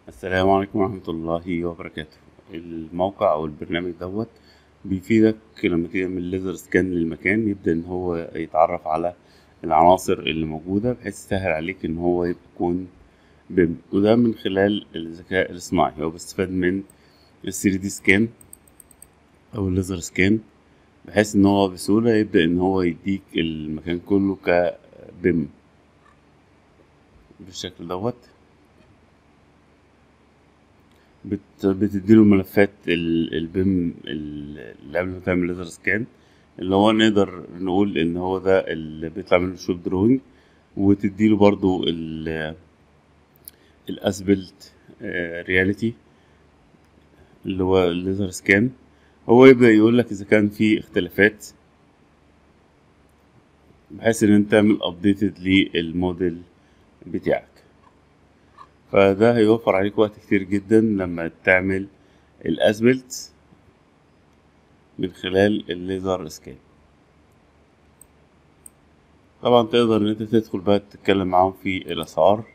السلام عليكم ورحمة الله وبركاته الموقع أو البرنامج دوت بيفيدك لما تعمل ليزر سكان للمكان يبدأ إن هو يتعرف على العناصر اللي موجودة بحيث يسهل عليك إن هو يكون بيم وده من خلال الذكاء الاصطناعي هو بيستفاد من الثري دي سكان أو الليزر سكان بحيث إن هو بسهولة يبدأ إن هو يديك المكان كله كبيم بالشكل دوت بت بتديله ملفات ال- البيم ال- اللي قبل ما تعمل ليزر سكان اللي هو نقدر نقول ان هو ده اللي بيطلع منه شوب دروينج وتديله برضو ال الاسبلت رياليتي اللي هو الليزر سكان هو يبدأ يقول لك اذا كان في اختلافات بحيث ان انت تعمل ابديتد للموديل بتاعك فده هيوفر عليك وقت كتير جدا لما تعمل الاسبلت من خلال الليزر سكان طبعا تقدر ان انت تدخل بقى تتكلم معاهم في الاسعار